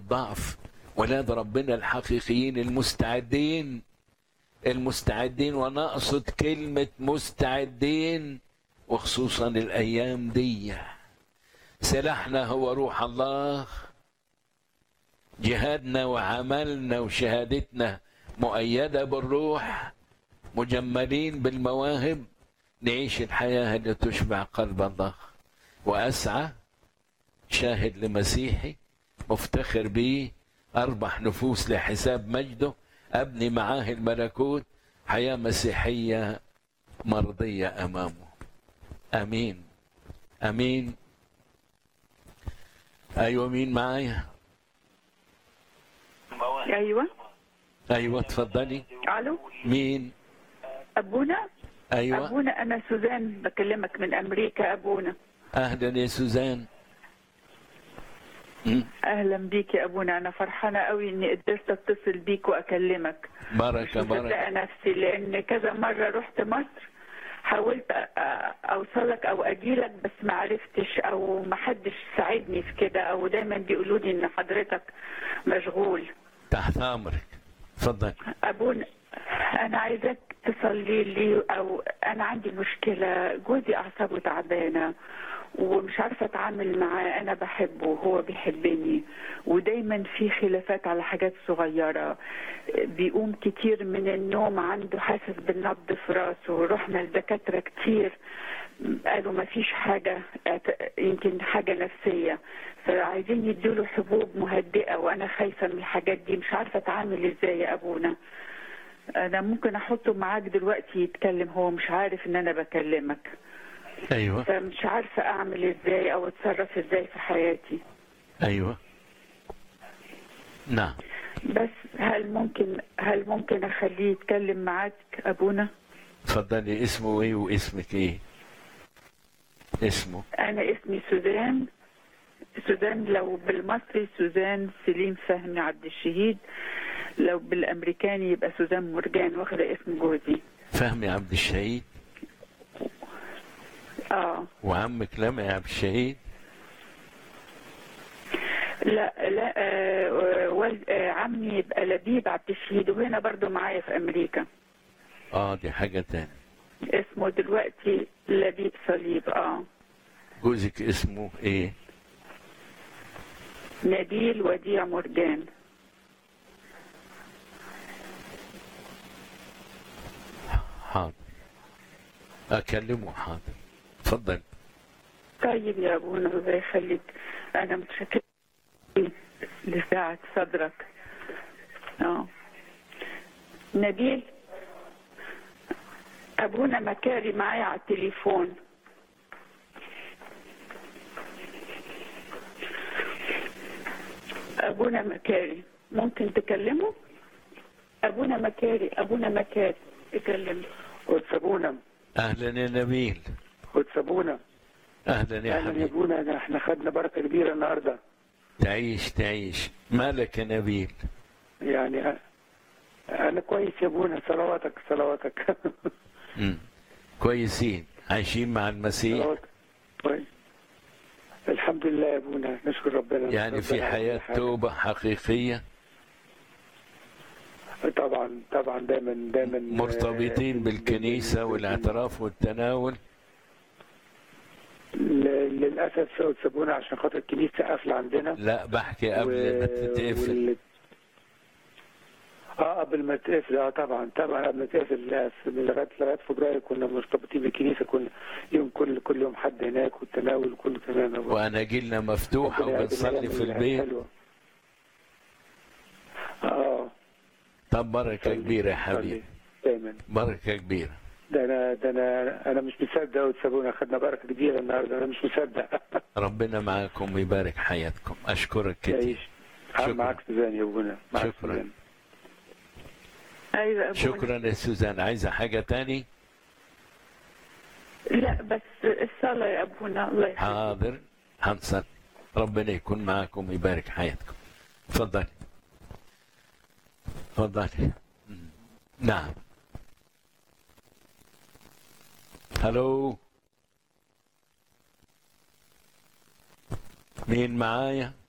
الضعف ولاد ربنا الحقيقيين المستعدين المستعدين وانا اقصد كلمه مستعدين وخصوصا الايام دي سلاحنا هو روح الله جهادنا وعملنا وشهادتنا مؤيده بالروح مجملين بالمواهب نعيش الحياه اللي تشبع قلب الله واسعى شاهد لمسيحي مفتخر بيه اربح نفوس لحساب مجده ابني معاه الملكوت حياه مسيحيه مرضيه امامه امين امين ايوه مين معايا ايوه ايوه اتفضلي الو مين ابونا ايوه ابونا انا سوزان بكلمك من امريكا ابونا اهلا يا سوزان مم. اهلا بيك يا ابونا انا فرحانه قوي اني قدرت اتصل بيك واكلمك بركه بركه مصدقه نفسي لان كذا مره رحت مصر حاولت أ- أ- اوصلك او اجيلك بس ما عرفتش او ما حدش ساعدني في كده او دايما بيقولوا لي ان حضرتك مشغول تحت امرك اتفضل ابونا انا عايزاك تصلي لي او انا عندي مشكله جوزي اعصابه تعبانه ومش عارفه اتعامل معاه انا بحبه وهو بيحبني ودايما في خلافات على حاجات صغيره بيقوم كتير من النوم عنده حاسس بالنبض في راسه رحنا لدكاتره كتير قالوا ما فيش حاجه اعت- يمكن حاجه نفسيه فعايزين يديله حبوب مهدئه وانا خايفه من الحاجات دي مش عارفه اتعامل ازاي يا ابونا انا ممكن احطه معاك دلوقتي يتكلم هو مش عارف ان انا بكلمك ايوه فمش عارفه اعمل ازاي او اتصرف ازاي في حياتي ايوه نعم بس هل ممكن هل ممكن اخليه يتكلم معاك ابونا اتفضلي اسمه ايه واسمك ايه اسمه انا اسمي سوزان سوزان لو بالمصري سوزان سليم فهمي عبد الشهيد لو بالامريكاني يبقى سوزان مرجان واخده اسم جوزي فهمي عبد الشهيد اه وعمك لمعي عبد الشهيد لا لا آه والد آه عمي يبقى لبيب عبد الشهيد وهنا برضو معايا في امريكا اه دي حاجه تانية اسمه دلوقتي لبيب صليب اه جوزك اسمه ايه نبيل وديع مرجان حاضر اكلمه حاضر اتفضل طيب يا ابونا الله يخليك انا متشكره لساعة صدرك اه نبيل ابونا مكاري معايا على التليفون ابونا مكاري ممكن تكلمه ابونا مكاري ابونا مكاري تكلمه وتسابونا اهلا يا نبيل وتسابونا اهلا يا اهلا يا حبيبي ابونا ده احنا خدنا بركه كبيره النهارده تعيش تعيش مالك يا نبيل يعني أ- انا كويس يا ابونا صلواتك صلواتك مم. كويسين عايشين مع المسيح صلواتك كويس الحمد لله يا ابونا نشكر ربنا يعني في ربنا حياة على كل حاجة. توبة حقيقية طبعا طبعا دايما دايما مرتبطين آه، بالكنيسة والاعتراف والتناول ل- للاسف وتسابونا عشان خاطر الكنيسه قافله عندنا لا بحكي قبل و- ما تتقفل وال- اه قبل ما تقفل اه طبعا طبعا قبل ما تقفل لا، في- لغايه لغايه فبراير كنا مرتبطين بالكنيسه كنا يوم كل كل يوم حد هناك والتناول كله تمام يا أبو. وأناجيلنا مفتوحة ربنا وبنصلي يقدم في لنا البيت حلوة. اه طب بركة كبيرة يا حبيبي دايما بركة كبيرة ده انا ده انا انا مش مصدق وتسابونا خدنا بركه كبيره النهارده انا مش مصدق ربنا معاكم ويبارك حياتكم أشكرك كتير تعيش شكرا. معاك سوزان يا ابونا معاك شكرا. سوزان. ايوه يا ابونا شكرا يا سوزان عايزة حاجة تاني لا بس الصلاة يا أبونا الله يخليك حاضر هنصل ربنا يكون معكم ويبارك حياتكم تفضلي تفضلي مم. نعم هلو مين معايا